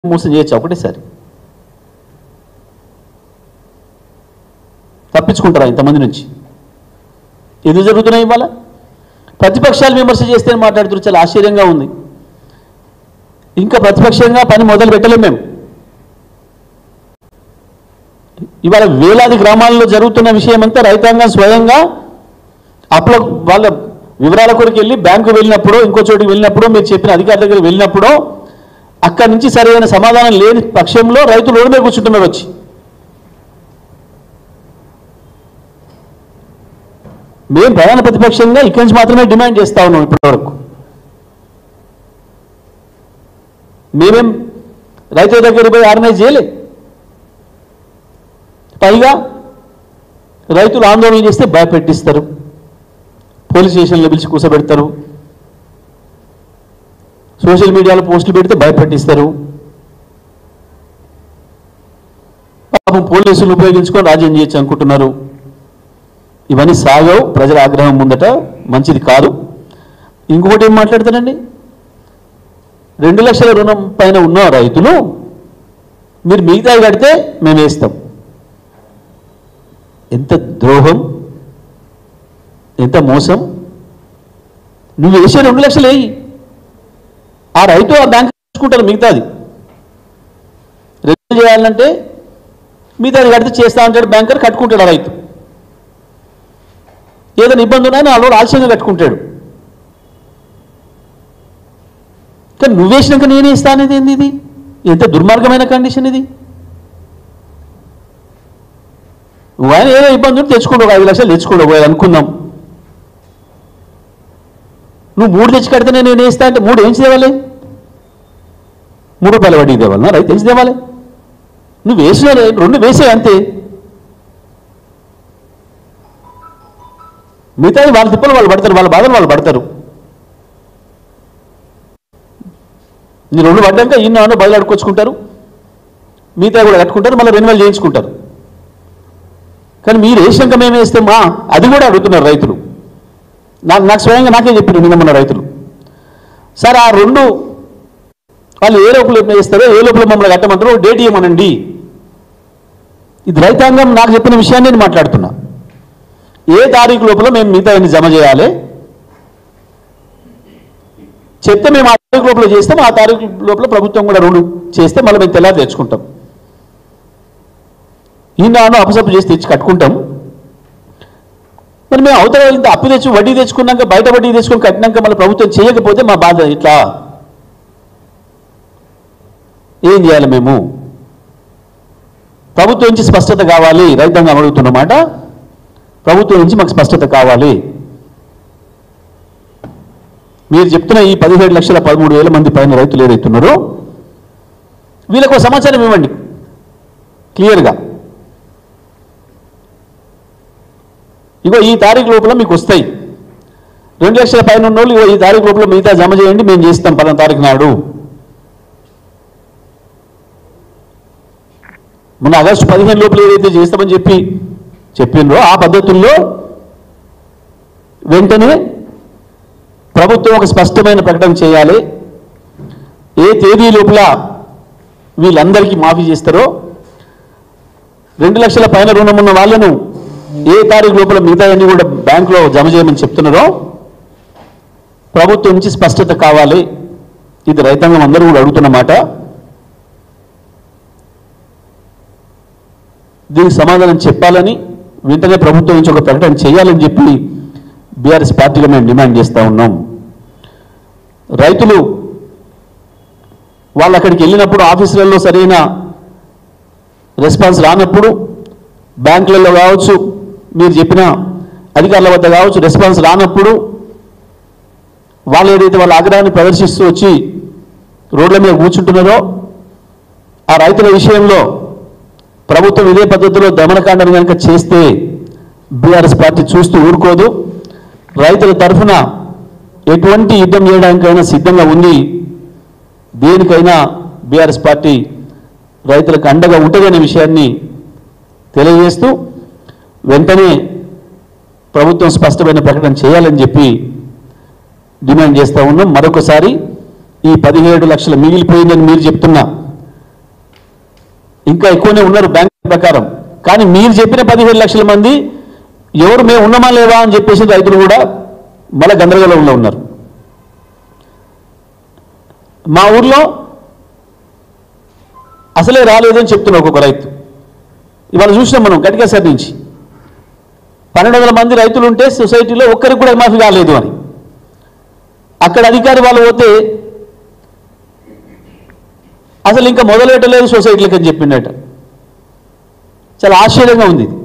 మోసం చేయొచ్చు ఒకటేసారి తప్పించుకుంటారా ఇంతమంది నుంచి ఎందుకు జరుగుతున్నాయి ఇవాళ ప్రతిపక్షాలు విమర్శ చేస్తే మాట్లాడుతున్నారు చాలా ఆశ్చర్యంగా ఉంది ఇంకా ప్రతిపక్షంగా పని మొదలు పెట్టలేం మేము ఇవాళ వేలాది గ్రామాల్లో జరుగుతున్న విషయం అంతా రైతాంగం స్వయంగా అప్పుల వాళ్ళ వివరాల కొరకు వెళ్ళి బ్యాంకు వెళ్ళినప్పుడు ఇంకో చోటికి వెళ్ళినప్పుడు మీరు చెప్పిన అధికారుల దగ్గర వెళ్ళినప్పుడు అక్కడి నుంచి సరైన సమాధానం లేని పక్షంలో రైతులు రోడ్డు మీద కూర్చుంటున్నారు వచ్చి మేము ప్రధాన ప్రతిపక్షంగా ఇక్కడి నుంచి మాత్రమే డిమాండ్ చేస్తా ఉన్నాం ఇప్పటివరకు మేమేం రైతుల దగ్గర పోయి ఆర్గనైజ్ చేయలే పైగా రైతులు ఆందోళన చేస్తే భయపెట్టిస్తారు పోలీస్ స్టేషన్లో పిలిచి కూర్చోబెడతారు సోషల్ మీడియాలో పోస్టులు పెడితే భయపెట్టిస్తారు పాపం పోలీసులు ఉపయోగించుకొని రాజ్యం చేయొచ్చు అనుకుంటున్నారు ఇవన్నీ సాగవు ప్రజల ఆగ్రహం ముందట మంచిది కాదు ఇంకొకటి ఏం మాట్లాడతారండి రెండు లక్షల రుణం పైన ఉన్న రైతులు మీరు మిగతా కడితే మేము వేస్తాం ఎంత ద్రోహం ఎంత మోసం నువ్వు వేసే రెండు లక్షలు వేయి ఆ రైతు ఆ బ్యాంక్ చూసుకుంటారు మిగతాది రెన్యూల్ చేయాలంటే మిగతాది కడితే చేస్తా ఉంటాడు బ్యాంకర్ కట్టుకుంటాడు ఆ రైతు ఏదైనా ఇబ్బంది ఉన్నా వాళ్ళు ఆలస్యంగా కట్టుకుంటాడు కానీ నువ్వేసినాక నేనే ఇస్తా అనేది ఏంది ఇది ఎంత దుర్మార్గమైన కండిషన్ ఇది నువ్వు ఆయన ఏదో ఇబ్బంది ఉంటే తెచ్చుకోండి ఒక ఐదు లక్షలు తెచ్చుకోండి ఒక అనుకుందాం నువ్వు మూడు తెచ్చి కడితే నేను వేస్తా అంటే మూడు ఏం తేవాలి మూడు రూపాయల వడ్డీ తేవాలన్నా రైతు ఏం తేవాలి నువ్వు వేసిన రెండు వేసే అంతే మిగతాది వాళ్ళ తిప్పలు వాళ్ళు పడతారు వాళ్ళ బాధలు వాళ్ళు పడతారు నీ రెండు పడ్డాక ఈయన బయలు అడుకొచ్చుకుంటారు మిగతా కూడా కట్టుకుంటారు మళ్ళీ రెన్యువల్ చేయించుకుంటారు కానీ మీరు వేసినాక మేము వేస్తే మా అది కూడా అడుగుతున్నారు రైతులు నాకు నాకు స్వయంగా నాకే చెప్పారు నిన్న మొన్న రైతులు సార్ ఆ రెండు వాళ్ళు ఏ లోపల వేస్తారో ఏ లోపల మమ్మల్ని కట్టమంటారో డేట్ ఇవ్వమనండి ఇది రైతాంగం నాకు చెప్పిన విషయాన్ని నేను మాట్లాడుతున్నా ఏ తారీఖు లోపల మేము మిగతా ఎన్ని జమ చేయాలి చెప్తే మేము ఆ తారీఖు లోపల చేస్తాం ఆ తారీఖు లోపల ప్రభుత్వం కూడా రెండు చేస్తే మళ్ళీ మేము తెల్లారి తెచ్చుకుంటాం ఈనాడు అపసప్పు చేసి తెచ్చి కట్టుకుంటాం మరి మేము అవతల ఇంత అప్పు తెచ్చి వడ్డీ తెచ్చుకున్నాక బయట వడ్డీ తెచ్చుకొని కట్టినాక మళ్ళీ ప్రభుత్వం చేయకపోతే మా బాధ ఇట్లా ఏం చేయాలి మేము ప్రభుత్వం నుంచి స్పష్టత కావాలి రైతాంగం అడుగుతున్నమాట ప్రభుత్వం నుంచి మాకు స్పష్టత కావాలి మీరు చెప్తున్న ఈ పదిహేడు లక్షల పదమూడు వేల మంది పైన రైతులు ఏదైతున్నారో వీళ్ళకు ఒక సమాచారం ఇవ్వండి క్లియర్గా ఇగో ఈ తారీఖు లోపల మీకు వస్తాయి రెండు లక్షల పైన ఉన్న వాళ్ళు ఇగో ఈ తారీఖు లోపల మిగతా జమ చేయండి మేము చేస్తాం పలానా తారీఖు నాడు మొన్న ఆగస్టు పదిహేను లోపల ఏదైతే చేస్తామని చెప్పి చెప్పిండ్రో ఆ పద్ధతుల్లో వెంటనే ప్రభుత్వం ఒక స్పష్టమైన ప్రకటన చేయాలి ఏ తేదీ లోపల వీళ్ళందరికీ మాఫీ చేస్తారో రెండు లక్షల పైన రుణం ఉన్న వాళ్ళను ఏ తారీఖు లోపల మిగతా అన్ని కూడా బ్యాంకులో జమ చేయమని చెప్తున్నారో ప్రభుత్వం నుంచి స్పష్టత కావాలి ఇది రైతాంగం అందరూ కూడా అడుగుతున్నమాట దీనికి సమాధానం చెప్పాలని వెంటనే ప్రభుత్వం నుంచి ఒక ప్రకటన చేయాలని చెప్పి బీఆర్ఎస్ పార్టీగా మేము డిమాండ్ చేస్తూ ఉన్నాం రైతులు వాళ్ళు అక్కడికి వెళ్ళినప్పుడు ఆఫీసులలో సరైన రెస్పాన్స్ రానప్పుడు బ్యాంకులలో కావచ్చు మీరు చెప్పిన అధికారుల వద్ద కావచ్చు రెస్పాన్స్ రానప్పుడు వాళ్ళు ఏదైతే వాళ్ళ ఆగ్రహాన్ని ప్రదర్శిస్తూ వచ్చి రోడ్ల మీద కూర్చుంటున్నారో ఆ రైతుల విషయంలో ప్రభుత్వం ఇదే పద్ధతిలో దమనకాండను కనుక చేస్తే బీఆర్ఎస్ పార్టీ చూస్తూ ఊరుకోదు రైతుల తరఫున ఎటువంటి యుద్ధం చేయడానికైనా సిద్ధంగా ఉంది దేనికైనా బీఆర్ఎస్ పార్టీ రైతులకు అండగా ఉంటుందనే విషయాన్ని తెలియజేస్తూ వెంటనే ప్రభుత్వం స్పష్టమైన ప్రకటన చేయాలని చెప్పి డిమాండ్ చేస్తూ ఉన్నాం మరొకసారి ఈ పదిహేడు లక్షల మిగిలిపోయిందని మీరు చెప్తున్న ఇంకా ఎక్కువనే ఉన్నారు బ్యాంక్ ప్రకారం కానీ మీరు చెప్పిన పదిహేడు లక్షల మంది ఎవరు మేము ఉన్నామా లేవా అని చెప్పేసి రైతులు కూడా మళ్ళా గందరగోళంలో ఉన్నారు మా ఊర్లో అసలే రాలేదని చెప్తున్నారు ఒక్కొక్క రైతు ఇవాళ చూసినాం మనం గట్టిగా నుంచి పన్నెండు వందల మంది రైతులు ఉంటే సొసైటీలో ఒక్కరికి కూడా మాఫీ కాలేదు అని అక్కడ అధికారి వాళ్ళు పోతే అసలు ఇంకా మొదలెట్టలేదు సొసైటీలకు అని చెప్పిండట చాలా ఆశ్చర్యంగా ఉంది ఇది